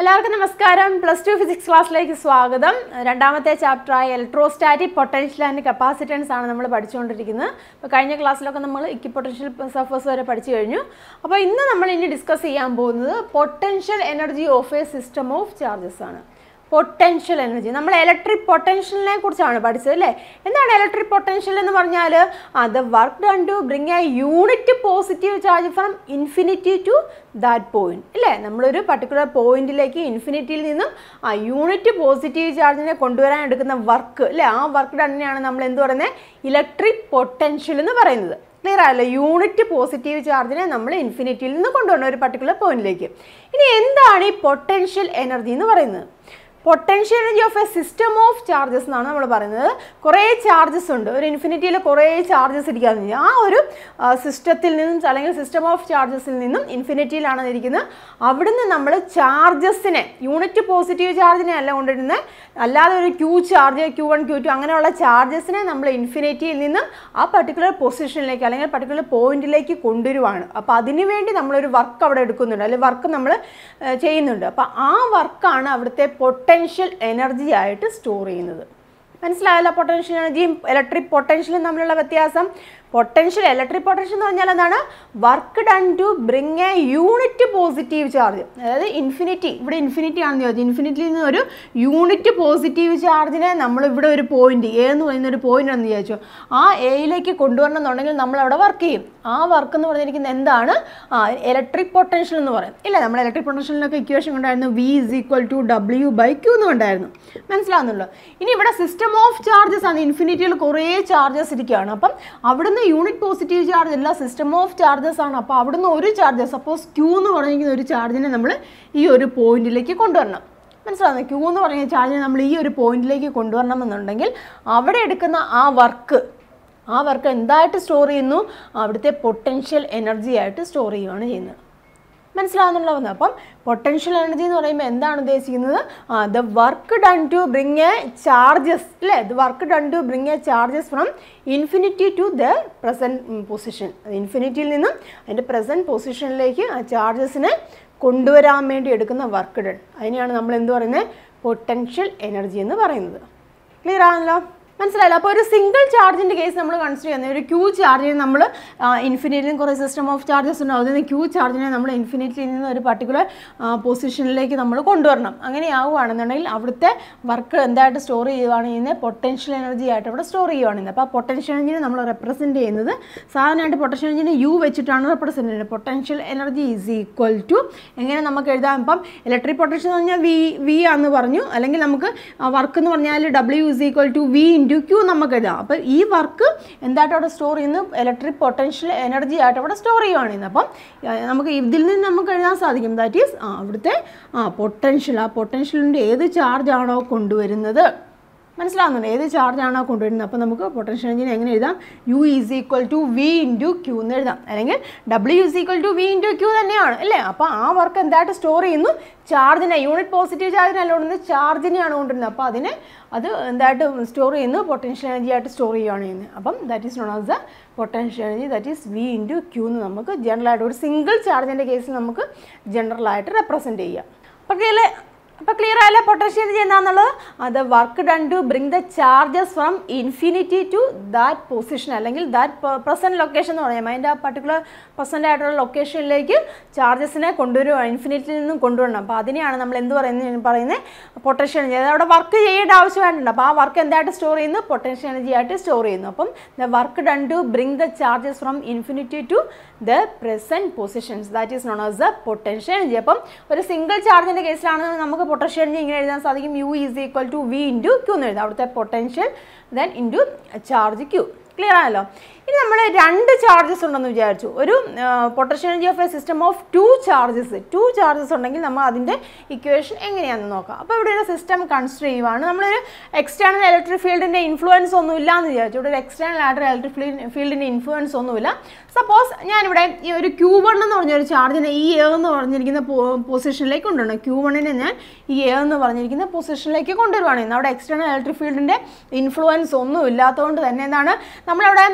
എല്ലാവർക്കും നമസ്കാരം plus two physics ക്ലാസ്സിലേക്ക് സ്വാഗതം രണ്ടാമത്തെ ചാപ്റ്ററായ ഇലക്ട്രോസ്റ്റാറ്റിക് പൊട്ടൻഷ്യൽ ആൻഡ് കപ്പാസിറ്റൻസ് ആണ് നമ്മൾ പഠിച്ചുകൊണ്ടിരിക്കുന്നത് അപ്പോൾ കഴിഞ്ഞ ക്ലാസ്സിലൊക്കെ നമ്മൾ ഇക്കി പൊട്ടൻഷ്യൽ സർഫസ് വരെ പഠിച്ചു കഴിഞ്ഞു അപ്പോൾ ഇന്ന് നമ്മൾ ഇനി ഡിസ്കസ് ചെയ്യാൻ പോകുന്നത് potential energy of a system of charges ആണ് പൊട്ടൻഷ്യൽ എനർജി നമ്മൾ ഇലക്ട്രിക് പൊട്ടൻഷ്യലിനെ കുറിച്ചാണ് പഠിച്ചത് അല്ലേ എന്താണ് ഇലക്ട്രിക് പൊട്ടൻഷ്യൽ എന്ന് പറഞ്ഞാൽ അത് work done to bring a unit positive charge from infinity to that point ഇല്ലേ നമ്മളൊരു പർട്ടിക്കുലർ പോയിന്റിലേക്ക് ഇൻഫിനിറ്റിയിൽ നിന്നും ആ യൂണിറ്റ് പോസിറ്റീവ് ചാർജിനെ കൊണ്ടുവരാൻ എടുക്കുന്ന വർക്ക് അല്ലേ ആ വർക്ക് ഡണ്ണിനെയാണ് നമ്മൾ എന്ത് പറയുന്നത് ഇലക്ട്രിക് പൊട്ടൻഷ്യൽ എന്ന് പറയുന്നത് ക്ലിയർ ആയല്ലോ യൂണിറ്റ് പോസിറ്റീവ് ചാർജിനെ നമ്മൾ ഇൻഫിനിറ്റിയിൽ നിന്ന് കൊണ്ടുവരണം ഒരു പർട്ടിക്കുലർ പോയിന്റിലേക്ക് ഇനി എന്താണ് ഈ പൊട്ടൻഷ്യൽ എനർജി എന്ന് പറയുന്നത് potential energy of a system of charges എന്നാണ് നമ്മൾ പറയുന്നത് കുറേ ചാർജസ് ഉണ്ട് ഒരു ഇൻഫിനിറ്റിയിൽ കുറേ ചാർജസ് ഇരിക്കാന്ന് ആ ഒരു സിസ്റ്റത്തിൽ നിന്നും അല്ലെങ്കിൽ സിസ്റ്റം ഓഫ് ചാർജസിൽ നിന്നും ഇൻഫിനിറ്റിയിലാണ് ഇരിക്കുന്നത് അവിടുന്ന് നമ്മൾ ചാർജസിനെ യൂണിറ്റ് പോസിറ്റീവ് ചാർജിനെ അല്ല കൊണ്ടിരുന്നത് അല്ലാതെ ഒരു Q charge Q one Q two അങ്ങനെയുള്ള ചാർജസിനെ നമ്മൾ ഇൻഫിനിറ്റിയിൽ നിന്നും ആ പർട്ടിക്കുലർ പൊസിഷനിലേക്ക് അല്ലെങ്കിൽ പർട്ടിക്കുലർ പോയിന്റിലേക്ക് കൊണ്ടുവരുവാണ് അപ്പോൾ അതിന് വേണ്ടി നമ്മളൊരു വർക്ക് അവിടെ എടുക്കുന്നുണ്ട് അല്ലെങ്കിൽ വർക്ക് നമ്മൾ ചെയ്യുന്നുണ്ട് അപ്പോൾ ആ വർക്കാണ് അവിടുത്തെ പൊട്ടൻഷ്യൽ എനർജി ആയിട്ട് സ്റ്റോർ ചെയ്യുന്നത് മനസ്സിലായല്ലോ പൊട്ടൻഷ്യൽ എനർജിയും ഇലക്ട്രിക് പൊട്ടൻഷ്യലും തമ്മിലുള്ള വ്യത്യാസം പൊട്ടൻഷ്യൽ ഇലക്ട്രിക് പൊട്ടൻഷ്യൽ എന്ന് പറഞ്ഞാൽ എന്താണ് work done to bring a unit positive charge അതായത് ഇൻഫിനിറ്റി ഇവിടെ ഇൻഫിനിറ്റി ആണെന്ന് ചോദിച്ചു ഇൻഫിനിറ്റിയിൽ നിന്ന് ഒരു യൂണിറ്റ് പോസിറ്റീവ് ചാർജിനെ നമ്മൾ ഇവിടെ ഒരു പോയിന്റ് എ എന്ന് പറയുന്ന ഒരു പോയിന്റ് ആണെന്ന് വിചാരിച്ചു ആ എയിലേക്ക് കൊണ്ടുവരണം എന്നുണ്ടെങ്കിൽ നമ്മൾ അവിടെ വർക്ക് ചെയ്യും ആ വർക്ക് എന്ന് പറഞ്ഞിരിക്കുന്നത് എന്താണ് ആ ഇലക്ട്രിക് പൊട്ടൻഷ്യൽ എന്ന് പറയും ഇല്ല നമ്മൾ ഇലക്ട്രിക് പൊട്ടൻഷ്യലിനൊക്കെ ഇക്വേഷൻ ഉണ്ടായിരുന്നു V is equal to W by Q എന്ന് ഉണ്ടായിരുന്നു മനസ്സിലാവുന്നുള്ളൂ ഇനി ഇവിടെ സിസ്റ്റം ഓഫ് ചാർജസ് ആണ് ഇൻഫിനിറ്റിയിൽ കുറേ ചാർജസ് ഇരിക്കുകയാണ് അപ്പം അവിടുന്ന് യൂണിറ്റ് പോസിറ്റീവ് ചാർജ് അല്ല സിസ്റ്റം ഓഫ് ചാർജസ് ആണ് അപ്പോൾ അവിടുന്ന് ഒരു ചാർജ് സപ്പോസ് ക്യൂ എന്ന് പറഞ്ഞിരിക്കുന്ന ഒരു ചാർജിനെ നമ്മൾ ഈ ഒരു പോയിന്റിലേക്ക് കൊണ്ടുവരണം മനസ്സിലാവുന്നത് ക്യൂ എന്ന് പറയുന്ന ചാർജിനെ നമ്മൾ ഈ ഒരു പോയിന്റിലേക്ക് കൊണ്ടുവരണമെന്നുണ്ടെങ്കിൽ അവിടെ എടുക്കുന്ന ആ വർക്ക് ആ വർക്ക് എന്തായിട്ട് സ്റ്റോർ ചെയ്യുന്നു അവിടുത്തെ പൊട്ടൻഷ്യൽ എനർജി ആയിട്ട് സ്റ്റോർ ചെയ്യുകയാണ് ചെയ്യുന്നത് മനസ്സിലാവുന്നുള്ളതെന്ന് അപ്പം പൊട്ടൻഷ്യൽ എനർജി എന്ന് പറയുമ്പോൾ എന്താണ് ഉദ്ദേശിക്കുന്നത് the work done to bring a charges അല്ലേ the work done to bring a charges from infinity to the present position ഇൻഫിനിറ്റിയിൽ നിന്നും അതിൻ്റെ പ്രസൻറ്റ് പൊസിഷനിലേക്ക് ആ ചാർജസിനെ കൊണ്ടുവരാൻ വേണ്ടി എടുക്കുന്ന വർക്ക് ഡൺ അതിനെയാണ് നമ്മൾ എന്ത് പറയുന്നത് പൊട്ടൻഷ്യൽ എനർജി എന്ന് പറയുന്നത് ക്ലിയർ ആണല്ലോ മനസ്സിലായല്ലോ അപ്പോൾ ഒരു സിംഗിൾ ചാർജിൻ്റെ കേസ് നമ്മൾ കൺസിഡർ ചെയ്യുന്നത് ഒരു ക്യൂ ചാർജിനെ നമ്മൾ ഇൻഫിനിറ്റിലും കുറേ സിസ്റ്റം ഓഫ് ചാർജസ് ഉണ്ടാവും അതിന് ക്യൂ ചാർജിനെ നമ്മൾ ഇൻഫിനിറ്റിയിൽ നിന്ന് ഒരു പർട്ടിക്കുലർ പൊസിഷനിലേക്ക് നമ്മൾ കൊണ്ടുവരണം അങ്ങനെ ആവുകയാണെന്നുണ്ടെങ്കിൽ അവിടുത്തെ വർക്ക് എന്തായിട്ട് സ്റ്റോർ ചെയ്യുകയാണ് ചെയ്യുന്നത് പൊട്ടൻഷ്യൽ എനർജി ആയിട്ട് അവിടെ സ്റ്റോർ ചെയ്യുകയാണ് ചെയ്യുന്നത് അപ്പോൾ ആ പൊട്ടൻഷ്യൽ എനർജിനെ നമ്മൾ റെപ്രസെൻറ്റ് ചെയ്യുന്നത് സാധാരണയായിട്ട് പൊട്ടൻഷ്യൽ എനർജിനെ യു വെച്ചിട്ടാണ് റെപ്രസെൻറ്റ് ചെയ്യുന്നത് potential energy is equal to എങ്ങനെ നമുക്ക് എഴുതാം ഇപ്പം ഇലക്ട്രിക് പൊട്ടൻഷ്യൽ എന്ന് പറഞ്ഞാൽ വി വി ആണെന്ന് പറഞ്ഞു അല്ലെങ്കിൽ നമുക്ക് വർക്ക് എന്ന് പറഞ്ഞാൽ W is equal to V into Q നമുക്ക് എഴുതാം അപ്പോൾ ഈ വർക്ക് എന്തായിട്ട് അവിടെ സ്റ്റോർ ചെയ്യുന്നു ഇലക്ട്രിക് പൊട്ടൻഷ്യൽ എനർജി ആയിട്ട് അവിടെ സ്റ്റോർ ചെയ്യുകയാണ് ചെയ്യുന്നത് അപ്പം നമുക്ക് ഇതിൽ നിന്ന് നമുക്ക് എഴുതാൻ സാധിക്കും ദാറ്റ് ഈസ് ആ അവിടുത്തെ ആ പൊട്ടൻഷ്യൽ ആ പൊട്ടൻഷ്യലിൻ്റെ ഏത് ചാർജാണോ കൊണ്ടുവരുന്നത് മനസ്സിലാവുന്നുണ്ട് ഏത് ചാർജാണോ കൊണ്ടുവരുന്നത് അപ്പോൾ നമുക്ക് പൊട്ടൻഷ്യൽ എഞ്ചിനെ എങ്ങനെ എഴുതാം U is equal to V into Q എന്ന് എഴുതാം അല്ലെങ്കിൽ W is equal to V into Q തന്നെയാണ് അല്ലേ അപ്പോൾ ആ വർക്ക് എന്തായിട്ട് സ്റ്റോർ ചെയ്യുന്നു ചാർജിനെ യൂണിറ്റ് പോസിറ്റീവ് ചാർജിനല്ല കൊണ്ടുവരുന്നത് ചാർജിനെയാണ് കൊണ്ടുവരുന്നത് അപ്പോൾ അതിനെ അത് എന്തായിട്ട് സ്റ്റോർ ചെയ്യുന്നു പൊട്ടൻഷ്യൽ എനർജി ആയിട്ട് സ്റ്റോർ ചെയ്യുകയാണ് ചെയ്യുന്നത് അപ്പം that is known as the potential energy that is V into Q എന്ന് നമുക്ക് ജനറലായിട്ട് ഒരു സിംഗിൾ ചാർജിൻ്റെ കേസിൽ നമുക്ക് ജനറലായിട്ട് റെപ്രസെൻറ്റ് ചെയ്യാം അപ്പോൾ അപ്പോൾ ക്ലിയർ ആയല്ലേ പൊട്ടൻഷ്യൽ എനർജി എന്താണെന്നുള്ളത് അത് work done to bring the charges from infinity to that position അല്ലെങ്കിൽ ദാറ്റ് പ്രസൻറ്റ് ലൊക്കേഷൻ എന്ന് പറയാം അതിൻ്റെ ആ പർട്ടിക്കുലർ പ്രസൻ്റ് ആയിട്ടുള്ള ലൊക്കേഷനിലേക്ക് ചാർജസിനെ കൊണ്ടുവരുക ഇൻഫിനിറ്റിയിൽ നിന്നും കൊണ്ടുവരണം അപ്പോൾ അതിനെയാണ് നമ്മൾ എന്ത് പറയുന്നത് പറയുന്നത് പൊട്ടൻഷ്യൽ എനർജി അതായത് അവിടെ വർക്ക് ചെയ്യേണ്ട ആവശ്യമായിട്ടുണ്ട് അപ്പോൾ ആ വർക്ക് എന്തായിട്ട് സ്റ്റോർ ചെയ്യുന്നു പൊട്ടൻഷ്യൽ എനർജി ആയിട്ട് സ്റ്റോർ ചെയ്യുന്നു അപ്പം the work done to bring the charges from infinity to the present positions that is known as the potential energy അപ്പം ഒരു സിംഗിൾ ചാർജിൻ്റെ കേസിലാണ് നമുക്ക് പൊട്ടൻഷ്യൽ എനർജി ഇങ്ങനെ എഴുതാൻ സാധിക്കും U is equal to V into Q എന്ന് എഴുതാം അവിടുത്തെ potential then into charge Q clear ആണല്ലോ ഇനി നമ്മൾ രണ്ട് ചാർജസ് ഉണ്ടെന്ന് വിചാരിച്ചു ഒരു potential energy of a system of two charges two charges ഉണ്ടെങ്കിൽ നമ്മൾ അതിൻ്റെ ഇക്വേഷൻ എങ്ങനെയാണെന്ന് നോക്കാം അപ്പോൾ ഇവിടെ ഒരു സിസ്റ്റം കൺസിഡർ ചെയ്യുവാണ് നമ്മളൊരു എക്സ്റ്റേണൽ ഇലക്ട്രിക് ഫീൽഡിൻ്റെ ഇൻഫ്ലുവൻസ് ഒന്നും ഇല്ല എന്ന് വിചാരിച്ചു ഇവിടെ ഒരു എക്സ്റ്റേണൽ ആയിട്ട് ഇലക്ട്രിക് ഫീൽഡ് ഫീൽഡിൻ്റെ ഇൻഫ്ലുവൻസ് ഒന്നുമില്ല സപ്പോസ് ഞാനിവിടെ ഈ ഒരു ക്യൂ വൺ എന്ന് പറഞ്ഞൊരു ചാർജിനെ ഈ എ എന്ന് പറഞ്ഞിരിക്കുന്ന പൊസിഷനിലേക്ക് കൊണ്ടുവരണം ക്യൂ വണ്ണിനെ ഞാൻ ഈ എ എന്ന് പറഞ്ഞിരിക്കുന്ന പൊസിഷനിലേക്ക് കൊണ്ടുവരുവാണ് അവിടെ എക്സ്റ്റേണൽ ഇലക്ട്രിക് ഫീൽഡിൻ്റെ ഇൻഫ്ലുവൻസ് ഒന്നും ഇല്ലാത്തതുകൊണ്ട് തന്നെ എന്താണ് നമ്മളവിടെ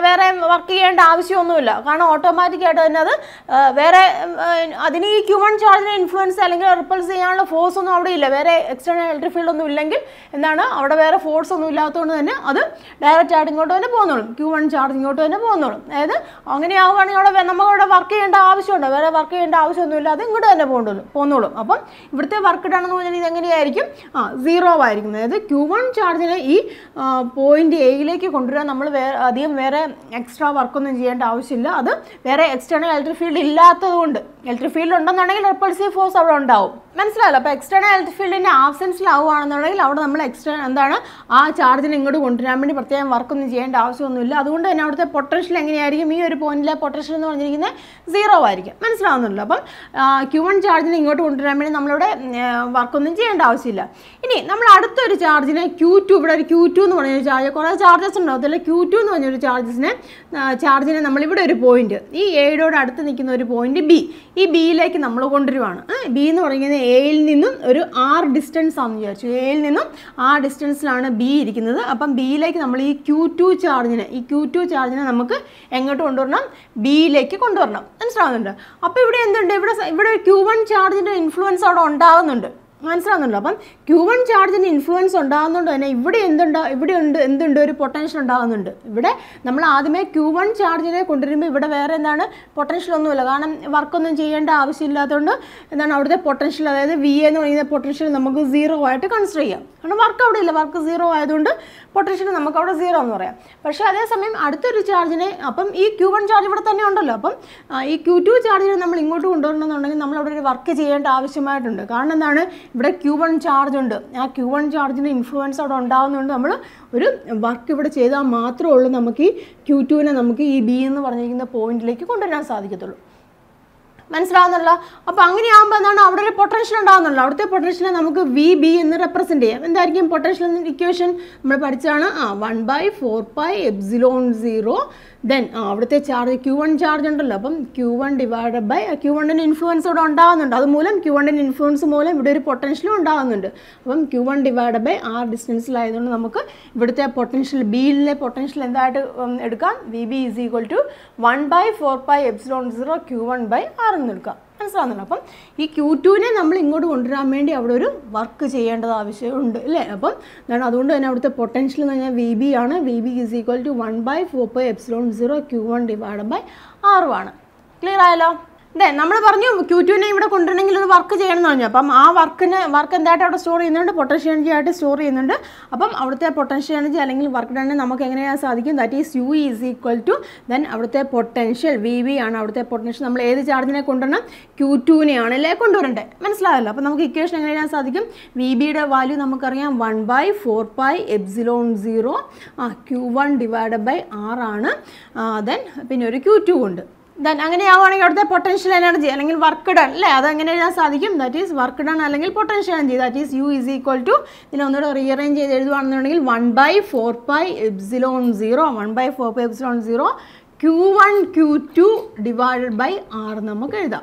വേറെ വർക്ക് ചെയ്യേണ്ട ആവശ്യമൊന്നുമില്ല കാരണം ഓട്ടോമാറ്റിക്കായിട്ട് തന്നെ അത് ആ, വേറെ ഉം, ആ, അതിന് ഈ ക്യൂമൺ ചാർജിനെ ഇൻഫ്ലുവൻസ് അല്ലെങ്കിൽ റിപ്പൾസ് ചെയ്യാനുള്ള ഫോഴ്സ് ഒന്നും അവിടെ ഇല്ല വേറെ എക്സ്റ്റേണൽ ഇലക്ട്രിക് ഫീൽഡ് ഒന്നും ഇല്ലെങ്കിൽ എന്താണ് അവിടെ വേറെ ഫോഴ്സ് ഒന്നും ഇല്ലാത്തതുകൊണ്ട് തന്നെ അത് ഡയറക്റ്റ് ആയിട്ട് ഇങ്ങോട്ട് തന്നെ പോകുന്നോളും ക്യൂ വൺ ചാർജ് ഇങ്ങോട്ട് തന്നെ പോകുന്നോളും അതായത് അങ്ങനെ ആവുകയാണെങ്കിൽ അവിടെ വേ- നമുക്ക് അവിടെ വർക്ക് ചെയ്യേണ്ട ആവശ്യമുണ്ട് വേറെ വർക്ക് ചെയ്യേണ്ട ആവശ്യമൊന്നുമില്ല അത് ഇങ്ങോട്ട് തന്നെ പോകണ്ടുള്ളൂ പോന്നോളും അപ്പം ഇവിടുത്തെ വർക്ക് ഡൺ എന്ന് പറഞ്ഞാൽ ഇത് എങ്ങനെയായിരിക്കും ആ സീറോ ആയിരിക്കും അതായത് ക്യൂ വൺ ചാർജിനെ ഈ പോയിന്റ് എയിലേക്ക് കൊണ്ടുവരാൻ നമ്മൾ വേറെ അധികം വേറെ എക്സ്ട്രാ വർക്കൊന്നും ചെയ്യേണ്ട ആവശ്യമില്ല അത് വേറെ എക്സ്റ്റേണൽ ഇലക്ട്രിക് ഫീൽഡ് ഇല്ലാത്തതുകൊണ്ട് ഇലക്ട്രിക് ഫീൽഡ് ഉണ്ടെന്നുണ്ടെങ്കിൽ റിപ്പൾസീവ് ഫോഴ്സ് അവിടെ ഉണ്ടാവും മനസ്സിലായല്ലോ അപ്പോൾ എക്സ്റ്റേണൽ ഇലക്ട്രിക് ഫീൽഡിൻ്റെ ആബ്സെൻസിലാവുകയാണെന്നുണ്ടെങ്കിൽ അവിടെ നമ്മൾ എക്സ്റ്റേ എന്താണ് ആ ചാർജിനെ ഇങ്ങോട്ട് കൊണ്ടുവരാൻ വേണ്ടി പ്രത്യേകം വർക്കൊന്നും ചെയ്യേണ്ട ആവശ്യമൊന്നുമില്ല അതുകൊണ്ട് തന്നെ അവിടുത്തെ പൊട്ടൻഷ്യൽ എങ്ങനെയായിരിക്കും ഈ ഒരു പോയിന്റിലെ പൊട്ടൻഷ്യൽ എന്ന് പറഞ്ഞിരിക്കുന്നത് സീറോ ആയിരിക്കും മനസ്സിലാവുന്നുണ്ടല്ലോ അപ്പം ക്യൂ വൺ ചാർജിനെ ഇങ്ങോട്ട് കൊണ്ടുവരാൻ വേണ്ടി നമ്മളിവിടെ വർക്കൊന്നും ചെയ്യേണ്ട ആവശ്യമില്ല ഇനി നമ്മൾ അടുത്തൊരു ചാർജിനെ ക്യൂ ടു ഇവിടെ ഒരു ക്യൂ ടു എന്ന് പറഞ്ഞൊരു ചാർജ് കുറേ ചാർജസ് ഉണ്ടാവും അതിൽ ക്യൂ ടു എന്ന് പറഞ്ഞൊരു ചാർജസിനെ ചാർജിനെ നമ്മളിവിടെ ഒരു പോയിന്റ് ഈ എയോട് അടുത്ത് നിൽക്കുന്ന ഒരു പോയിന്റ് ബി ഈ ബിയിലേക്ക് നമ്മൾ കൊണ്ടുവരുവാണ് ബി എന്ന് പറയുന്നത് എയിൽ നിന്നും ഒരു ആർ ഡിസ്റ്റൻസ് ആണെന്ന് വിചാരിച്ചു എയിൽ നിന്നും ആ ഡിസ്റ്റൻസിലാണ് ബി ഇരിക്കുന്നത് അപ്പം ബിയിലേക്ക് നമ്മൾ ഈ ക്യൂ ടു ചാർജിനെ ഈ ക്യൂ ടു ചാർജിനെ നമുക്ക് എങ്ങോട്ട് കൊണ്ടുവരണം ബിയിലേക്ക് കൊണ്ടുവരണം മനസ്സിലാവുന്നുണ്ട് അപ്പോൾ ഇവിടെ എന്തുണ്ട് ഇവിടെ സ- ഇവിടെ ക്യൂ വൺ ചാർജിൻ്റെ ഇൻഫ്ലുവൻസ് അവിടെ ഉണ്ടാകുന്നുണ്ട് മനസ്സിലാവുന്നുണ്ടോ അപ്പം ക്യൂ വൺ ചാർജിന് ഇൻഫ്ലുവൻസ് ഉണ്ടാകുന്നതുകൊണ്ട് തന്നെ ഇവിടെ എന്തുണ്ടാ ഇവിടെ ഉണ്ട് എന്തുണ്ട് ഒരു പൊട്ടൻഷ്യൽ ഉണ്ടാകുന്നുണ്ട് ഇവിടെ നമ്മൾ ആദ്യമേ ക്യൂ വൺ ചാർജിനെ കൊണ്ടുവരുമ്പോൾ ഇവിടെ വേറെ എന്താണ് പൊട്ടൻഷ്യൽ ഒന്നുമില്ല കാരണം വർക്കൊന്നും ചെയ്യേണ്ട ആവശ്യമില്ലാത്തതുകൊണ്ട് എന്താണ് അവിടുത്തെ പൊട്ടൻഷ്യൽ അതായത് വി എന്ന് പറയുന്ന പൊട്ടൻഷ്യൽ നമുക്ക് സീറോ ആയിട്ട് കൺസിഡർ ചെയ്യാം കാരണം വർക്ക് അവിടെ ഇല്ല വർക്ക് സീറോ ആയതുകൊണ്ട് പൊട്ടൻഷ്യൽ നമുക്ക് അവിടെ സീറോ എന്ന് പറയാം പക്ഷേ അതേസമയം അടുത്തൊരു ചാർജിനെ അപ്പം ഈ ക്യൂ വൺ ചാർജ് ഇവിടെ തന്നെ ഉണ്ടല്ലോ അപ്പം ആ, ഈ ക്യൂ ടു ചാർജിനെ നമ്മൾ ഇങ്ങോട്ട് കൊണ്ടുവരണമെന്നുണ്ടെങ്കിൽ നമ്മൾ അവിടെ ഒരു വർക്ക് ചെയ്യേണ്ട ആവശ്യമായിട്ടുണ്ട് കാരണം എന്താണ് ഇവിടെ ക്യൂ വൺ ചാർജ് ഉണ്ട് ആ ക്യൂ വൺ ചാർജിൻ്റെ ഇൻഫ്ലുവൻസ് അവിടെ ഉണ്ടാകുന്നതുകൊണ്ട് നമ്മൾ ഒരു വർക്ക് ഇവിടെ ചെയ്താൽ മാത്രമേ ഉള്ളൂ നമുക്ക് ഈ ക്യൂ ടുവിനെ നമുക്ക് ഈ ബി എന്ന് പറഞ്ഞിരിക്കുന്ന പോയിന്റിലേക്ക് കൊണ്ടുവരാൻ സാധിക്കത്തുള്ളൂ മനസ്സിലാവുന്നല്ലോ അപ്പോൾ അങ്ങനെയാകുമ്പോൾ എന്താണ് അവിടെ ഒരു പൊട്ടൻഷ്യൽ ഉണ്ടാകുന്നുള്ളൂ അവിടുത്തെ പൊട്ടൻഷ്യലിനെ നമുക്ക് വി ബി എന്ന് റെപ്രസെൻറ്റ് ചെയ്യാം എന്തായിരിക്കും പൊട്ടൻഷ്യൽ എന്ന ഇക്വേഷൻ നമ്മൾ പഠിച്ചാണ് ആ one by four by epsilon zero then ആ അവിടുത്തെ ചാർജ് ക്യൂ വൺ ചാർജ് ഉണ്ടല്ലോ അപ്പം Q one divided by Q വണ്ണിന് ഇൻഫ്ലുവൻസ് ഇവിടെ ഉണ്ടാകുന്നുണ്ട് അതുമൂലം ക്യൂ വണ്ണിന് ഇൻഫ്ലുവൻസ് മൂലം ഇവിടെ ഒരു പൊട്ടൻഷ്യലും ഉണ്ടാകുന്നുണ്ട് അപ്പം Q one divided by R ഡിസ്റ്റൻസിലായതുകൊണ്ട് നമുക്ക് ഇവിടുത്തെ പൊട്ടൻഷ്യൽ ബിയിലെ പൊട്ടൻഷ്യൽ എന്തായിട്ട് ഉം, എടുക്കാം V B is equal to one by four by epsilon zero Q one by R എന്ന് എടുക്കാം മനസ്സിലാവുന്നുണ്ട് അപ്പം ഈ ക്യൂ ടുവിനെ നമ്മൾ ഇങ്ങോട്ട് കൊണ്ടുവരാൻ വേണ്ടി അവിടെ ഒരു വർക്ക് ചെയ്യേണ്ടത് ആവശ്യമുണ്ട് അല്ലേ അപ്പം എന്താണ് അതുകൊണ്ട് തന്നെ അവിടുത്തെ പൊട്ടൻഷ്യൽ എന്ന് പറഞ്ഞാൽ വി ബി ആണ് V B is equal to one by four by epsilon zero Q one divide by ആറും ആണ് ക്ലിയർ ആയല്ലോ അതെ നമ്മൾ പറഞ്ഞു ക്യൂ ടുവിനെ ഇവിടെ കൊണ്ടുവരണമെങ്കിൽ ഒരു വർക്ക് ചെയ്യണം എന്ന് പറഞ്ഞു അപ്പം ആ വർക്കിന് വർക്ക് എന്തായിട്ട് അവിടെ സ്റ്റോർ ചെയ്യുന്നുണ്ട് പൊട്ടൻഷ്യൽ എനർജി ആയിട്ട് സ്റ്റോർ ചെയ്യുന്നുണ്ട് അപ്പം അവിടുത്തെ പൊട്ടൻഷ്യൽ എനർജി അല്ലെങ്കിൽ വർക്ക് ഡണ്ണിന് നമുക്ക് എങ്ങനെയാ സാധിക്കും that is U is equal to then അവിടുത്തെ പൊട്ടൻഷ്യൽ വി വി ആണ് അവിടുത്തെ പൊട്ടൻഷ്യൽ നമ്മൾ ഏത് ചാർജിനെ കൊണ്ടുവരണം ക്യൂ ടുവിനെയാണ് അല്ലേ കൊണ്ടുവരണ്ടേ മനസ്സിലായല്ലോ അപ്പം നമുക്ക് ഇക്വേഷൻ എങ്ങനെ എഴുതാൻ സാധിക്കും വി ബിയുടെ വാല്യൂ നമുക്കറിയാം one by four by epsilon zero ആ Q one divide by R ആണ് ദെൻ പിന്നെ ഒരു ക്യൂ ടു ഉണ്ട് ദെൻ അങ്ങനെയാവുകയാണെങ്കിൽ അവിടുത്തെ പൊട്ടൻഷ്യൽ എനർജി അല്ലെങ്കിൽ വർക്ക് ഡൺ അല്ലേ അത് എങ്ങനെ എഴുതാൻ സാധിക്കും ദാറ്റ് ഈസ് വർക്ക് ഡൺ അല്ലെങ്കിൽ potential energy that is U is equal to ഇതിനെ ഒന്നുകൂടെ റീഅറേഞ്ച് ചെയ്ത് എഴുതുകയാണെന്നുണ്ടെങ്കിൽ one by four by epsilon zero one by four by epsilon zero Q one Q two divided by R നമുക്ക് എഴുതാം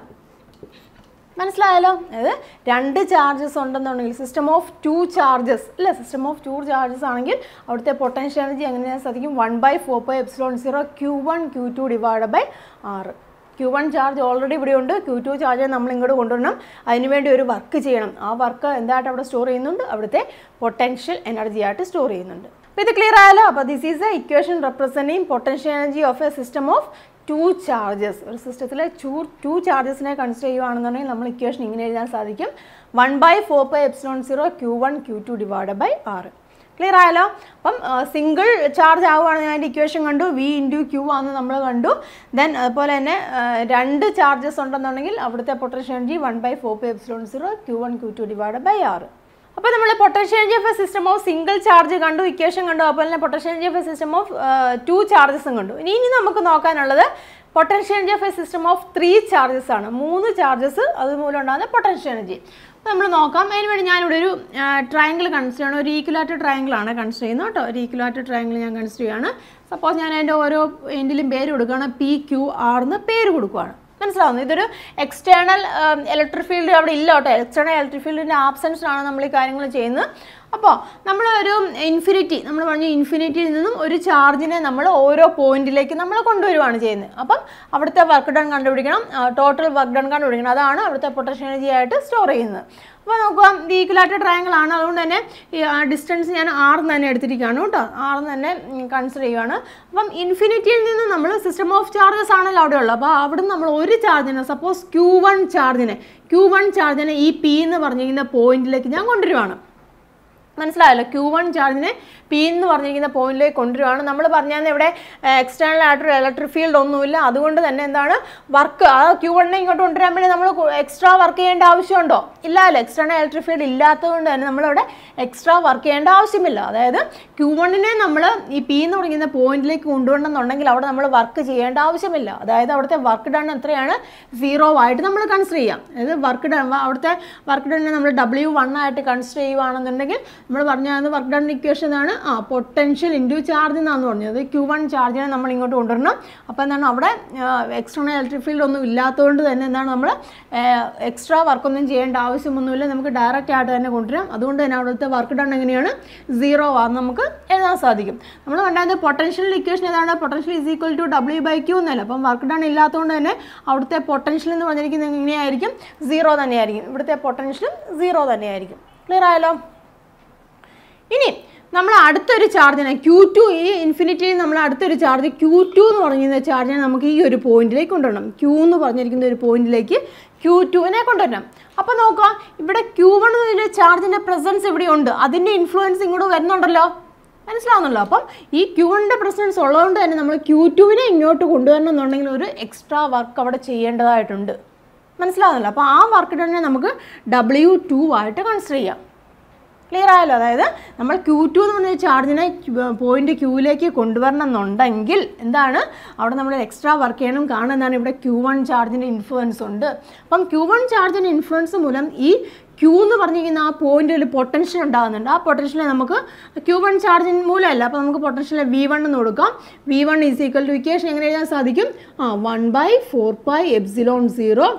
മനസ്സിലായല്ലോ അതായത് രണ്ട് ചാർജസ് ഉണ്ടെന്നുണ്ടെങ്കിൽ സിസ്റ്റം ഓഫ് ടു ചാർജസ് അല്ലേ സിസ്റ്റം ഓഫ് ടു ചാർജസ് ആണെങ്കിൽ അവിടുത്തെ പൊട്ടൻഷ്യൽ എനർജി എങ്ങനെയാ സാധിക്കും one by four by epsilon zero Q one Q two divide by R Q one charge already ഇവിടെ ഉണ്ട് ക്യൂ ടു ചാർജ് നമ്മൾ ഇങ്ങോട്ട് കൊണ്ടുവരണം അതിനുവേണ്ടി ഒരു വർക്ക് ചെയ്യണം ആ വർക്ക് എന്തായിട്ട് അവിടെ സ്റ്റോർ ചെയ്യുന്നുണ്ട് അവിടുത്തെ പൊട്ടൻഷ്യൽ എനർജി ആയിട്ട് സ്റ്റോർ ചെയ്യുന്നുണ്ട് അപ്പോൾ ഇത് ക്ലിയർ ആയല്ലോ അപ്പോൾ this is a equation representing potential energy of a system of two charges ഒരു സിസ്റ്റത്തിലെ ടു ടു ചാർജസിനെ കൺസിഡർ ചെയ്യുകയാണെന്നുണ്ടെങ്കിൽ നമ്മൾ ഇക്വേഷൻ ഇങ്ങനെ എഴുതാൻ സാധിക്കും one by four by epsilon zero Q one Q two divide by R clear ആയല്ലോ അപ്പം single charge ആവുകയാണെങ്കിൽ അതിൻ്റെ ഇക്വേഷൻ കണ്ടു വി ഇൻറ്റു ക്യൂ ആണെന്ന് നമ്മൾ കണ്ടു ദെൻ അതുപോലെ തന്നെ ആ, രണ്ട് ചാർജസ് ഉണ്ടെന്നുണ്ടെങ്കിൽ അവിടുത്തെ potential energy one by four by epsilon zero Q one Q two divide by R അപ്പോൾ നമ്മൾ potential energy of a system of single charge കണ്ടു ഇക്വേഷൻ കണ്ടു അതുപോലെ തന്നെ potential energy of a system of two ചാർജസും കണ്ടു ഇനി ഇനി നമുക്ക് നോക്കാനുള്ളത് potential energy of a system of three charges ആണ് മൂന്ന് ചാർജസ് അതുമൂലം ഉണ്ടാകുന്ന പൊട്ടൻഷ്യൽ എനർജി അപ്പോൾ നമ്മൾ നോക്കാം അതിന് വേണ്ടി ഞാനിവിടെ ഒരു ട്രയാങ്കിൾ കൺസിഡർ ചെയ്യണം ഒരു ഈക്വലാറ്റർ ട്രയാങ്കിൾ ആണ് കൺസിഡർ ചെയ്യുന്നത് കേട്ടോ ഒരു ഈക്വലാറ്റർ ട്രയാങ്കിൾ ഞാൻ കൺസിഡർ ചെയ്യുകയാണ് സപ്പോസ് ഞാൻ അതിൻ്റെ ഓരോ എൻഡിലും പേര് കൊടുക്കുകയാണ് പി ക്യു ആർ എന്ന് പേര് കൊടുക്കുകയാണ് മനസ്സിലാവുന്നു ഇതൊരു എക്സ്റ്റേണൽ ഇലക്ട്രിക് ഫീൽഡ് അവിടെ ഇല്ല കേട്ടോ എക്സ്റ്റേണൽ ഇലക്ട്രിക് ഫീൽഡിൻ്റെ ആബ്സെൻസിലാണ് നമ്മൾ ഈ കാര്യങ്ങൾ ചെയ്യുന്നത് അപ്പോൾ നമ്മൾ ഒരു ഇൻഫിനിറ്റി നമ്മൾ പറഞ്ഞു ഇൻഫിനിറ്റിയിൽ നിന്നും ഒരു ചാർജിനെ നമ്മൾ ഓരോ പോയിന്റിലേക്ക് നമ്മൾ കൊണ്ടുവരുവാണ് ചെയ്യുന്നത് അപ്പം അവിടുത്തെ വർക്ക് ഡൺ കണ്ടുപിടിക്കണം ടോട്ടൽ വർക്ക് ഡൺ കണ്ടുപിടിക്കണം അതാണ് അവിടുത്തെ പൊട്ടൻഷ്യൽ എനർജി ആയിട്ട് സ്റ്റോർ ചെയ്യുന്നത് അപ്പോൾ നോക്കുക ഇത് ഈക്വലായിട്ട് ട്രയാങ്കിൾ ആണ് അതുകൊണ്ട് തന്നെ ഈ ഡിസ്റ്റൻസ് ഞാൻ ആറ് തന്നെ എടുത്തിരിക്കുകയാണ് കേട്ടോ ആറ് തന്നെ കൺസിഡർ ചെയ്യുകയാണ് അപ്പം ഇൻഫിനിറ്റിയിൽ നിന്ന് നമ്മൾ സിസ്റ്റം ഓഫ് ചാർജസ് ആണല്ലോ അവിടെ ഉള്ളത് അപ്പോൾ അവിടെ നമ്മൾ ഒരു ചാർജിനെ സപ്പോസ് ക്യൂ വൺ ചാർജിനെ ക്യൂ വൺ ചാർജിനെ ഈ പി എന്ന് പറഞ്ഞിരിക്കുന്ന പോയിന്റിലേക്ക് ഞാൻ കൊണ്ടുവരുവാണ് മനസ്സിലായല്ലോ ക്യൂ വൺ ചാർജിനെ പി എന്ന് പറഞ്ഞിരിക്കുന്ന പോയിന്റിലേക്ക് കൊണ്ടുവരുവാണ് നമ്മൾ പറഞ്ഞാൽ ഇവിടെ എക്സ്റ്റേണൽ ആയിട്ടൊരു ഇലക്ട്രിക് ഫീൽഡ് ഒന്നുമില്ല അതുകൊണ്ട് തന്നെ എന്താണ് വർക്ക് ആ ക്യൂ വണ്ണിനെ ഇങ്ങോട്ട് കൊണ്ടുവരാൻ വേണ്ടി നമ്മൾ എക്സ്ട്രാ വർക്ക് ചെയ്യേണ്ട ആവശ്യമുണ്ടോ ഇല്ല അല്ല എക്സ്റ്റേണൽ ഇലക്ട്രിക് ഫീൽഡ് ഇല്ലാത്തതുകൊണ്ട് തന്നെ നമ്മളവിടെ എക്സ്ട്രാ വർക്ക് ചെയ്യേണ്ട ആവശ്യമില്ല അതായത് ക്യൂ വണ്ണിനെ നമ്മൾ ഈ പി എന്ന് പറയുന്ന പോയിന്റിലേക്ക് കൊണ്ടുവരണമെന്നുണ്ടെങ്കിൽ അവിടെ നമ്മൾ വർക്ക് ചെയ്യേണ്ട ആവശ്യമില്ല അതായത് അവിടുത്തെ വർക്ക് ഡൺ എത്രയാണ് സീറോ ആയിട്ട് നമ്മൾ കൺസിഡർ ചെയ്യാം അതായത് വർക്ക് ഡൺ അവിടുത്തെ വർക്ക് ഡണ്ണിനെ നമ്മൾ ഡബ്ല്യു വൺ ആയിട്ട് കൺസിഡർ ചെയ്യുവാണെന്നുണ്ടെങ്കിൽ നമ്മൾ പറഞ്ഞത് വർക്ക് ഡൺ ഇക്വേഷൻ ആണ് ആ പൊട്ടൻഷ്യൽ ഇൻറ്റു ചാർജ് എന്നാണ് പറഞ്ഞത് ക്യൂ വൺ ചാർജിനെ നമ്മൾ ഇങ്ങോട്ട് കൊണ്ടുവരണം അപ്പോൾ എന്താണ് അവിടെ എക്സ്റ്റേണൽ ഇലക്ട്രിക് ഫീൽഡ് ഒന്നും ഇല്ലാത്തതുകൊണ്ട് തന്നെ എന്താണ് നമ്മൾ എക്സ്ട്രാ വർക്കൊന്നും ചെയ്യേണ്ട ആവശ്യമൊന്നുമില്ല നമുക്ക് ഡയറക്റ്റ് ആയിട്ട് തന്നെ കൊണ്ടുവരാം അതുകൊണ്ട് തന്നെ അവിടുത്തെ വർക്ക് ഡൺ എങ്ങനെയാണ് സീറോ ആണെന്ന് നമുക്ക് എഴുതാൻ സാധിക്കും നമ്മൾ കണ്ടായത് പൊട്ടൻഷ്യൽ ഇക്വേഷൻ ഏതാണ് potential is equal to W by Q എന്നല്ല അപ്പം വർക്ക് ഡൺ ഇല്ലാത്തതുകൊണ്ട് തന്നെ അവിടുത്തെ പൊട്ടൻഷ്യൽ എന്ന് പറഞ്ഞിരിക്കുന്നത് എങ്ങനെയായിരിക്കും സീറോ തന്നെയായിരിക്കും ഇവിടുത്തെ പൊട്ടൻഷ്യലും സീറോ തന്നെയായിരിക്കും ക്ലിയർ ആയല്ലോ ഇനി നമ്മൾ അടുത്തൊരു ചാർജിനെ ക്യൂ ടു ഈ ഇൻഫിനിറ്റിയിൽ നമ്മൾ അടുത്തൊരു ചാർജ് ക്യൂ ടു എന്ന് പറഞ്ഞിരുന്ന ചാർജിനെ നമുക്ക് ഈ ഒരു പോയിന്റിലേക്ക് കൊണ്ടുവരണം ക്യൂ എന്ന് പറഞ്ഞിരിക്കുന്ന ഒരു പോയിന്റിലേക്ക് ക്യൂ ടുവിനെ കൊണ്ടുവരണം അപ്പോൾ നോക്കുക ഇവിടെ ക്യൂ വൺ എന്നൊരു ചാർജിൻ്റെ പ്രസൻസ് ഇവിടെ ഉണ്ട് അതിൻ്റെ ഇൻഫ്ലുവൻസ് ഇങ്ങോട്ട് വരുന്നുണ്ടല്ലോ മനസ്സിലാവുന്നല്ലോ അപ്പം ഈ ക്യൂവിൻ്റെ പ്രസൻസ് ഉള്ളതുകൊണ്ട് തന്നെ നമ്മൾ ക്യൂ ടുവിനെ ഇങ്ങോട്ട് കൊണ്ടുവരണം എന്നുണ്ടെങ്കിൽ ഒരു എക്സ്ട്രാ വർക്ക് അവിടെ ചെയ്യേണ്ടതായിട്ടുണ്ട് മനസ്സിലാവുന്നല്ലോ അപ്പോൾ ആ വർക്ക് തന്നെ നമുക്ക് ഡബ്ല്യു ടു ആയിട്ട് കൺസിഡർ ചെയ്യാം ക്ലിയർ ആയല്ലോ അതായത് നമ്മൾ ക്യൂ ടു എന്ന് പറഞ്ഞ ചാർജിനെ പോയിന്റ് ക്യൂവിലേക്ക് കൊണ്ടുവരണം എന്നുണ്ടെങ്കിൽ എന്താണ് അവിടെ നമ്മൾ എക്സ്ട്രാ വർക്ക് ചെയ്യണം കാരണം എന്താണ് ഇവിടെ ക്യൂ വൺ ചാർജിൻ്റെ ഇൻഫ്ലുവൻസ് ഉണ്ട് അപ്പം ക്യൂ വൺ ചാർജിൻ്റെ ഇൻഫ്ലുവൻസ് മൂലം ഈ ക്യൂ എന്ന് പറഞ്ഞിരിക്കുന്ന ആ പോയിന്റിൽ പൊട്ടൻഷ്യൽ ഉണ്ടാകുന്നുണ്ട് ആ പൊട്ടൻഷ്യൽ നമുക്ക് ക്യൂ വൺ ചാർജിന് മൂലമല്ല അപ്പോൾ നമുക്ക് പൊട്ടൻഷ്യൽ വി വൺ എന്ന് കൊടുക്കാം V one is equal to equation എങ്ങനെ എഴുതാൻ സാധിക്കും ആ one by four by epsilon zero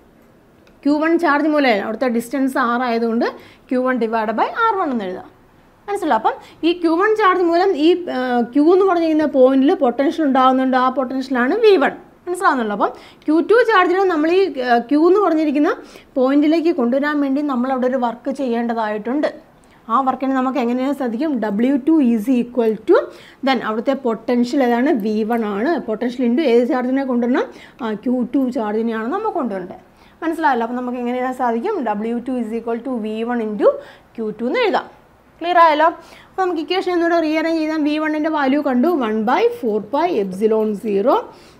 Q one charge മൂലമല്ല അവിടുത്തെ ഡിസ്റ്റൻസ് ആർ ആയതുകൊണ്ട് Q one divide by R one എന്ന് എഴുതാം മനസ്സിലാവും അപ്പം ഈ ക്യൂ വൺ ചാർജ് മൂലം ഈ ക്യൂ എന്ന് പറഞ്ഞിരിക്കുന്ന പോയിന്റിൽ പൊട്ടൻഷ്യൽ ഉണ്ടാകുന്നുണ്ട് ആ പൊട്ടൻഷ്യലാണ് വി വൺ മനസ്സിലാവുന്നുള്ളൂ അപ്പം ക്യൂ ടു ചാർജിന് നമ്മൾ ഈ ക്യൂ എന്ന് പറഞ്ഞിരിക്കുന്ന പോയിന്റിലേക്ക് കൊണ്ടുവരാൻ വേണ്ടി നമ്മൾ അവിടെ ഒരു വർക്ക് ചെയ്യേണ്ടതായിട്ടുണ്ട് ആ വർക്കിന് നമുക്ക് എങ്ങനെയാണ് സാധിക്കും W two is equal to then അവിടുത്തെ പൊട്ടൻഷ്യൽ ഏതാണ് വി വൺ ആണ് പൊട്ടൻഷ്യൽ ഇൻറ്റു ഏത് ചാർജിനെ കൊണ്ടുവരണം ക്യൂ ടു ചാർജിനെയാണ് നമ്മൾ കൊണ്ടുവരേണ്ടത് മനസ്സിലായല്ലോ അപ്പോൾ നമുക്ക് എങ്ങനെ എഴുതാൻ സാധിക്കും W two is equal to V one into Q two എന്ന് എഴുതാം ക്ലിയർ ആയല്ലോ അപ്പോൾ നമുക്ക് ഇക്വേഷൻ ഒന്നുകൂടെ റീഅറേഞ്ച് ചെയ്താൽ വി വണ്ണിൻ്റെ വാല്യൂ കണ്ടു one by four by epsilon zero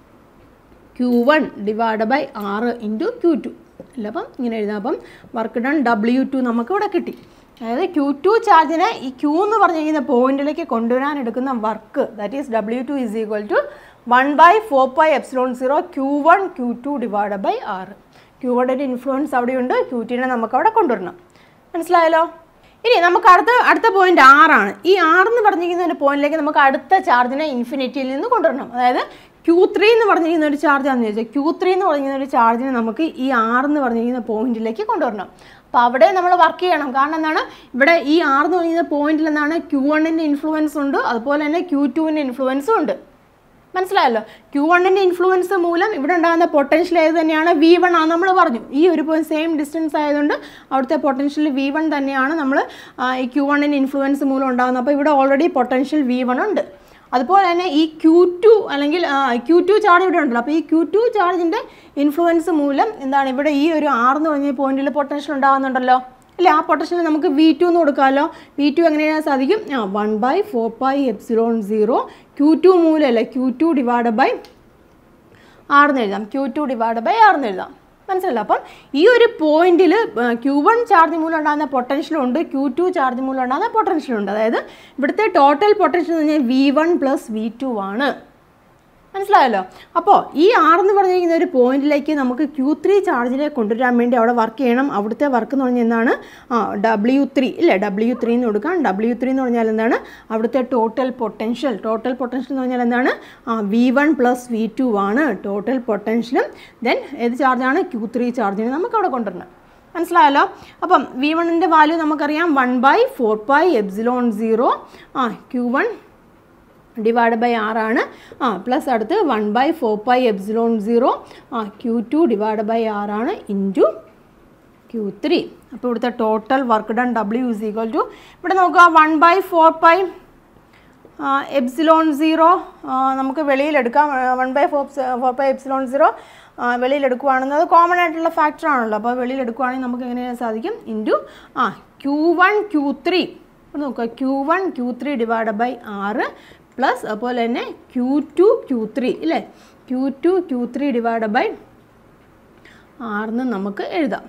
Q one divide by R into Q two അല്ല അപ്പം ഇങ്ങനെ എഴുതാം അപ്പം വർക്ക് ഡൺ ഡബ്ല്യു ടു നമുക്ക് ഇവിടെ കിട്ടി അതായത് ക്യൂ ടു ചാർജിനെ ഈ ക്യൂ എന്ന് പറഞ്ഞിരിക്കുന്ന പോയിന്റിലേക്ക് കൊണ്ടുവരാൻ എടുക്കുന്ന work that is W two is equal to one by four by epsilon zero Q one Q two divide by R Q വണ്ണിൻ്റെ ഇൻഫ്ലുവൻസ് അവിടെയുണ്ട് ക്യൂ ടിനെ നമുക്ക് അവിടെ കൊണ്ടുവരണം മനസ്സിലായല്ലോ ഇനി നമുക്ക് അടുത്ത അടുത്ത പോയിന്റ് ആറാണ് ഈ ആറെന്ന് പറഞ്ഞിരിക്കുന്ന ഒരു പോയിന്റിലേക്ക് നമുക്ക് അടുത്ത ചാർജിനെ ഇൻഫിനിറ്റിയിൽ നിന്ന് കൊണ്ടുവരണം അതായത് ക്യൂ ത്രീ എന്ന് പറഞ്ഞിരിക്കുന്ന ഒരു ചാർജ് ആണെന്ന് ചോദിച്ചാൽ ക്യൂ ത്രീ എന്ന് പറഞ്ഞിരിക്കുന്ന ഒരു ചാർജിനെ നമുക്ക് ഈ ആറെന്ന് പറഞ്ഞിരിക്കുന്ന പോയിന്റിലേക്ക് കൊണ്ടുവരണം അപ്പോൾ അവിടെ നമ്മൾ വർക്ക് ചെയ്യണം കാരണം എന്താണ് ഇവിടെ ഈ ആറെന്ന് പറഞ്ഞിരുന്ന പോയിന്റിൽ എന്താണ് ക്യൂ വണ്ണിൻ്റെ ഇൻഫ്ലുവൻസ് ഉണ്ട് അതുപോലെ തന്നെ ക്യൂ ടുവിൻ്റെ ഇൻഫ്ലുവൻസും ഉണ്ട് മനസ്സിലായല്ലോ ക്യൂ വണ്ണിൻ്റെ ഇൻഫ്ലുവൻസ് മൂലം ഇവിടെ ഉണ്ടാകുന്ന പൊട്ടൻഷ്യൽ ഏത് തന്നെയാണ് വി വൺ ആണ് നമ്മൾ പറഞ്ഞു ഈ ഒരു സെയിം ഡിസ്റ്റൻസ് ആയതുകൊണ്ട് അവിടുത്തെ പൊട്ടൻഷ്യൽ വി വൺ തന്നെയാണ് നമ്മൾ ഈ ക്യൂ വണ്ണിൻ്റെ ഇൻഫ്ലുവൻസ് മൂലം ഉണ്ടാകുന്നത് അപ്പോൾ ഇവിടെ ഓൾറെഡി പൊട്ടൻഷ്യൽ വി വൺ ഉണ്ട് അതുപോലെ തന്നെ ഈ ക്യൂ ടു അല്ലെങ്കിൽ ക്യൂ ടു ചാർജ് ഇവിടെ ഉണ്ടല്ലോ അപ്പോൾ ഈ ക്യൂ ടു ചാർജിൻ്റെ ഇൻഫ്ലുവൻസ് മൂലം എന്താണ് ഇവിടെ ഈ ഒരു ആറെന്ന് പറഞ്ഞ പോയിന്റിൽ പൊട്ടൻഷ്യൽ ഉണ്ടാകുന്നുണ്ടല്ലോ അല്ലേ ആ പൊട്ടൻഷ്യൽ നമുക്ക് വി ടു എന്ന് കൊടുക്കാമല്ലോ വി ടു എങ്ങനെ എഴുതാൻ സാധിക്കും ആ one by four by epsilon zero Q two മൂലമല്ല ക്യൂ ടു ഡിവൈഡ് ബൈ ആറെന്ന് എഴുതാം ക്യൂ ടു ഡിവൈഡ് ബൈ ആറെന്ന് എഴുതാം മനസ്സിലല്ലോ അപ്പം ഈ ഒരു പോയിന്റിൽ ക്യൂ വൺ ചാർജ് മൂലം ഉണ്ടാകുന്ന പൊട്ടൻഷ്യലും ഉണ്ട് ക്യൂ ടു ചാർജ് മൂലം ഉണ്ടാകുന്ന പൊട്ടൻഷ്യലും ഉണ്ട് അതായത് ഇവിടുത്തെ ടോട്ടൽ പൊട്ടൻഷ്യൽ എന്ന് പറഞ്ഞാൽ V one plus V two ആണ് മനസ്സിലായല്ലോ അപ്പോൾ ഈ ആറെന്ന് പറഞ്ഞിരിക്കുന്ന ഒരു പോയിന്റിലേക്ക് നമുക്ക് ക്യൂ ത്രീ ചാർജിനെ കൊണ്ടുവരാൻ വേണ്ടി അവിടെ വർക്ക് ചെയ്യണം അവിടുത്തെ വർക്ക് എന്ന് പറഞ്ഞാൽ എന്താണ് ആ ഡബ്ല്യു ത്രീ ഇല്ലേ ഡബ്ല്യു ത്രീ എന്ന് കൊടുക്കാം ഡബ്ല്യു ത്രീ എന്ന് പറഞ്ഞാൽ എന്താണ് അവിടുത്തെ ടോട്ടൽ പൊട്ടൻഷ്യൽ ടോട്ടൽ പൊട്ടൻഷ്യൽ എന്ന് പറഞ്ഞാൽ എന്താണ് ആ V one plus V two ആണ് ടോട്ടൽ പൊട്ടൻഷ്യലും ദെൻ ഏത് ചാർജാണ് ക്യൂ ത്രീ ചാർജിനെ നമുക്ക് അവിടെ കൊണ്ടുവരണം മനസ്സിലായല്ലോ അപ്പം വി വണ്ണിൻ്റെ വാല്യൂ നമുക്കറിയാം one by four by epsilon zero ആ ക്യൂ വൺ ഡിവൈഡ് ബൈ ആറാണ് ആ പ്ലസ് അടുത്ത് one by four by epsilon zero ആ ക്യൂ ടു ഡിവൈഡ് ബൈ ആറാണ് ഇൻറ്റു ക്യൂ ത്രീ അപ്പോൾ ഇവിടുത്തെ total work done W is equal to ഇവിടെ നോക്കുക one by four by epsilon zero നമുക്ക് വെളിയിലെടുക്കാം one by four four by epsilon zero വെളിയിലെടുക്കുകയാണെന്നത് common ആയിട്ടുള്ള ഫാക്ടർ ആണല്ലോ അപ്പോൾ വെളിയിലെടുക്കുകയാണെങ്കിൽ നമുക്ക് എങ്ങനെ ചെയ്യാൻ സാധിക്കും ഇൻറ്റു ആ ക്യൂ വൺ ക്യൂ ത്രീ നോക്കുക Q one Q three divide by R plus അതുപോലെ തന്നെ ക്യൂ ടു ക്യൂ ത്രീ ഇല്ലേ Q two Q three divide by ആറിന് നമുക്ക് എഴുതാം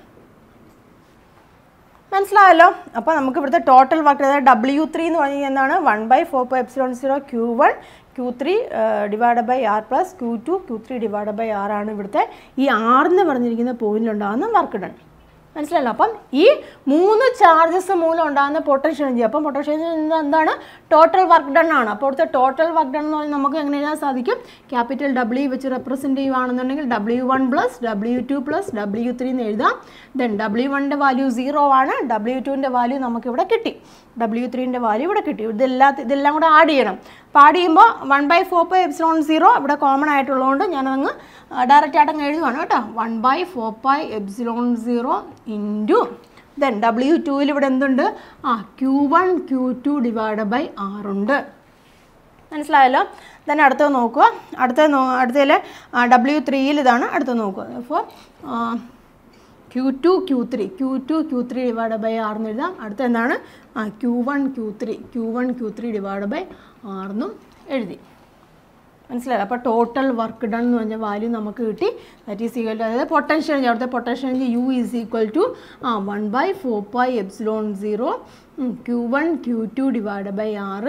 മനസ്സിലായല്ലോ അപ്പോൾ നമുക്ക് ഇവിടുത്തെ ടോട്ടൽ വർക്ക് അതായത് ഡബ്ല്യു ത്രീ എന്ന് പറഞ്ഞാൽ എന്താണ് one by four by epsilon zero Q one Q three divide by R plus Q two Q three divide by R ആണ് ഇവിടുത്തെ ഈ ആറിന് പറഞ്ഞിരിക്കുന്ന പോയിന്റിലുണ്ടാകുന്ന വർക്ക് ഡൺ മനസ്സിലല്ലോ അപ്പം ഈ മൂന്ന് ചാർജസ് മൂലം ഉണ്ടാകുന്ന പൊട്ടൻഷ്യൽ എനർജി അപ്പം പൊട്ടൻഷ്യൽ എനർജി എന്താണ് ടോട്ടൽ വർക്ക് ഡൺ ആണ് അപ്പോൾ ഇവിടുത്തെ ടോട്ടൽ വർക്ക് ഡൺ എന്ന് പറഞ്ഞാൽ നമുക്ക് എങ്ങനെ എഴുതാൻ സാധിക്കും ക്യാപിറ്റൽ ഡബ്ല്യു വെച്ച് റെപ്രസെൻറ്റ് ചെയ്യുകയാണെന്നുണ്ടെങ്കിൽ W one plus W two plus W three എന്ന് എഴുതാം ദെൻ ഡബ്ല്യു വണ്ണിൻ്റെ വാല്യൂ സീറോ ആണ് ഡബ്ല്യു ടുവിൻ്റെ വാല്യൂ നമുക്കിവിടെ കിട്ടി ഡബ്ല്യു ത്രീൻ്റെ വാല്യൂ ഇവിടെ കിട്ടി ഇതെല്ലാം ഇതെല്ലാം കൂടെ ആഡ് ചെയ്യണം അപ്പോൾ ആഡ് ചെയ്യുമ്പോൾ one by four by epsilon zero ഇവിടെ കോമൺ ആയിട്ടുള്ളതുകൊണ്ട് ഞാനതങ്ങ് ഡയറക്റ്റ് ആയിട്ട് അങ്ങ് എഴുതുവാണ് കേട്ടോ one by four by epsilon zero into then W ടുവിൽ ഇവിടെ എന്തുണ്ട് ആ Q one Q two divide by ആറുണ്ട് മനസ്സിലായല്ലോ ദെൻ അടുത്തത് നോക്കുക അടുത്ത നോ അടുത്തതിൽ ഡബ്ല്യു ത്രീയിൽ ഇതാണ് അടുത്തത് നോക്കുക അപ്പോൾ Q two Q three Q two Q three divide by ആറെന്ന് എഴുതാം അടുത്ത എന്താണ് ആ Q one Q three Q one Q three divide by ആറെന്നും എഴുതി മനസ്സിലായി അപ്പോൾ ടോട്ടൽ വർക്ക് ഡൺ എന്ന് പറഞ്ഞ വാല്യൂ നമുക്ക് കിട്ടി ദാറ്റ് ഈസ് ഈക്വൽ ടു അതായത് പൊട്ടൻഷ്യൽ എനർജി അവിടുത്തെ potential energy U is equal to ആ one by four by epsilon zero Q one Q two divide by R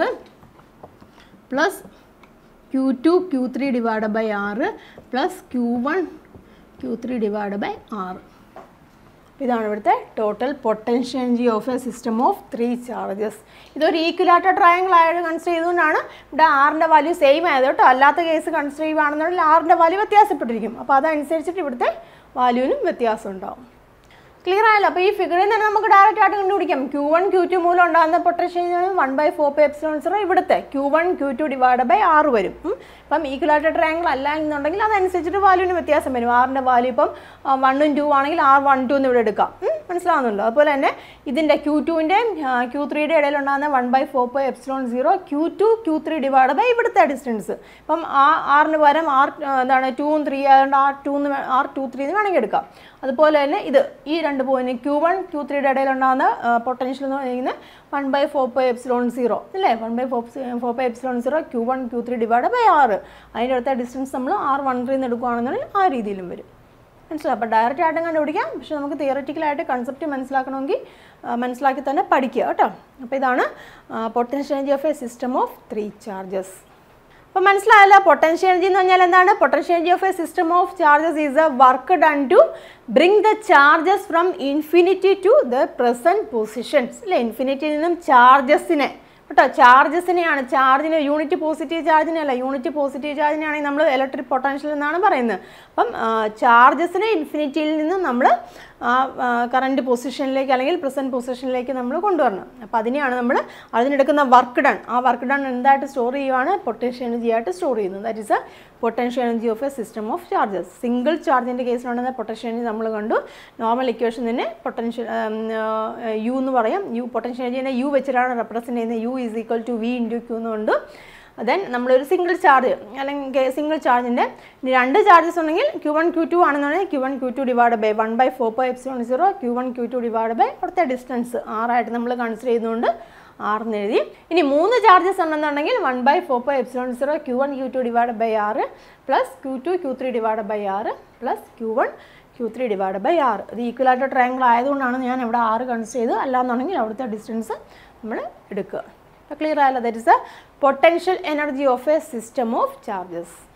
plus Q two Q three divide by R plus Q one Q three divide by R ഇതാണ് ഇവിടുത്തെ total potential energy of a system of three charges ഇതൊരു equilateral triangle ആയിട്ട് consider ചെയ്തുകൊണ്ടാണ് ഇവിടെ ആറിൻ്റെ value same ആയത് കേട്ടോ അല്ലാത്ത കേസ് കൺസിഡർ ചെയ്യുകയാണെന്നുണ്ടെങ്കിൽ ആറിൻ്റെ വാല്യൂ വ്യത്യാസപ്പെട്ടിരിക്കും അപ്പോൾ അതനുസരിച്ചിട്ട് ഇവിടുത്തെ വാല്യൂവിനും വ്യത്യാസം ഉണ്ടാവും ക്ലിയർ ആയല്ലോ അപ്പോൾ ഈ ഫിഗറിൽ തന്നെ നമുക്ക് ഡയറക്റ്റ് ആയിട്ട് കണ്ടുപിടിക്കാം ക്യൂ വൺ ക്യൂ ടു മൂലം ഉണ്ടാകുന്ന potential one by four pi epsilon zero ഇവിടുത്തെ Q one Q two divide by R വരും ഉം. ഇപ്പം ഈക്വലാറ്റർ ട്രയാങ്കിൾ അല്ല എന്നുണ്ടെങ്കിൽ അതനുസരിച്ചിട്ട് വാല്യൂവിന് വ്യത്യാസം വരും ആറിൻ്റെ വാല്യൂ ഇപ്പം വണ്ണും ടു ആണെങ്കിൽ ആർ വൺ ടു എന്ന് ഇവിടെ എടുക്കാം ഉം. മനസ്സിലാവുന്നുണ്ടോ അതുപോലെ തന്നെ ഇതിൻ്റെ ക്യൂ ടുവിൻ്റെയും ക്യൂ ത്രീയുടെ ഇടയിലുണ്ടാകുന്ന one by four pi epsilon zero Q two Q three divide by ഇവിടുത്തെ ഡിസ്റ്റൻസ് ഇപ്പം ആ ആറിന് പകരം ആർ എന്താണ് ടൂവും ത്രീ ആയതുകൊണ്ട് ആർ ടു എന്ന് ആർ ടു ത്രീ എന്ന് വേണമെങ്കിൽ എടുക്കാം അതുപോലെ തന്നെ ഇത് ഈ രണ്ട് പോയിന്റ് ക്യൂ വൺ ക്യൂ ത്രീയുടെ ഇടയിലുണ്ടാകുന്ന പൊട്ടൻഷ്യൽ എന്ന് പറയുന്നത് one by four pi epsilon zero അല്ലേ one by four four pi epsilon zero Q one Q three divide by R അതിൻ്റെ അടുത്ത ഡിസ്റ്റൻസ് നമ്മൾ ആർ വൺ ത്രീ എന്ന് എടുക്കുകയാണെന്നുണ്ടെങ്കിൽ ആ രീതിയിലും വരും മനസ്സിലാവും അപ്പോൾ ഡയറക്റ്റ് ആയിട്ടും കണ്ടുപിടിക്കാം പക്ഷെ നമുക്ക് തിയററ്റിക്കലായിട്ട് കൺസെപ്റ്റ് മനസ്സിലാക്കണമെങ്കിൽ ആ, മനസ്സിലാക്കി തന്നെ പഠിക്കുക കേട്ടോ അപ്പോൾ ഇതാണ് potential energy of a system of three charges അപ്പോൾ മനസ്സിലായല്ലോ പൊട്ടൻഷ്യൽ എനർജി എന്ന് പറഞ്ഞാൽ എന്താണ് potential energy of a system of charges is a work done to bring the charges from infinity to the present positions അല്ലേ ഇൻഫിനിറ്റിയിൽ നിന്നും ചാർജസിനെ കേട്ടോ ചാർജസിനെയാണ് ചാർജിന് unit positive ചാർജിനെ അല്ല യൂണിറ്റ് പോസിറ്റീവ് ചാർജിനാണെങ്കിൽ നമ്മൾ ഇലക്ട്രിക് പൊട്ടൻഷ്യൽ എന്നാണ് പറയുന്നത് അപ്പം ചാർജസിനെ ഇൻഫിനിറ്റിയിൽ നിന്ന് നമ്മൾ കറണ്ട് പൊസിഷനിലേക്ക് അല്ലെങ്കിൽ പ്രസൻറ്റ് പൊസിഷനിലേക്ക് നമ്മൾ കൊണ്ടുവരണം അപ്പോൾ അതിനെയാണ് നമ്മൾ അതിനെടുക്കുന്ന വർക്ക് ഡൺ ആ വർക്ക് ഡൺ എന്തായിട്ട് സ്റ്റോർ ചെയ്യുവാണ് പൊട്ടൻഷ്യൽ എനർജി ആയിട്ട് സ്റ്റോർ ചെയ്യുന്നത് that is a potential energy of a system of charges single ചാർജിൻ്റെ കേസിലുണ്ടെന്ന പൊട്ടൻഷ്യൽ എനർജി നമ്മൾ കണ്ടു നോർമൽ ഇക്വേഷൻ തന്നെ പൊട്ടൻഷ്യൽ യു എന്ന് പറയാം യു പൊട്ടൻഷ്യൽ എനർജിനെ യു വെച്ചിട്ടാണ് റെപ്രസെൻറ്റ് ചെയ്യുന്നത് U is equal to V into Q എന്നുകൊണ്ട് ദെൻ നമ്മളൊരു സിംഗിൾ ചാർജ് അല്ലെങ്കിൽ സിംഗിൾ ചാർജിൻ്റെ ഇനി രണ്ട് ചാർജസ് ഉണ്ടെങ്കിൽ ക്യൂ വൺ ക്യൂ ടു ആണെന്നുണ്ടെങ്കിൽ Q one Q two divide by one by four by epsilon zero Q one Q two divide by അവിടുത്തെ distance ആറായിട്ട് നമ്മൾ കൺസിഡർ ചെയ്യുന്നതുകൊണ്ട് ആറെന്ന് എഴുതി ഇനി മൂന്ന് ചാർജസ് ഉണ്ടെന്നുണ്ടെങ്കിൽ one by four by epsilon zero Q one Q two divide by R plus Q two Q three divide by R plus Q one Q three divide by R ഇത് ഈക്വലായിട്ട് triangle ആയതുകൊണ്ടാണ് ഞാൻ ഇവിടെ ആറ് consider ചെയ്തത് അല്ലാന്നുണ്ടെങ്കിൽ അവിടുത്തെ distance നമ്മൾ എടുക്കുക അപ്പോൾ ക്ലിയർ ആയല്ലോ that is a potential energy of a system of charges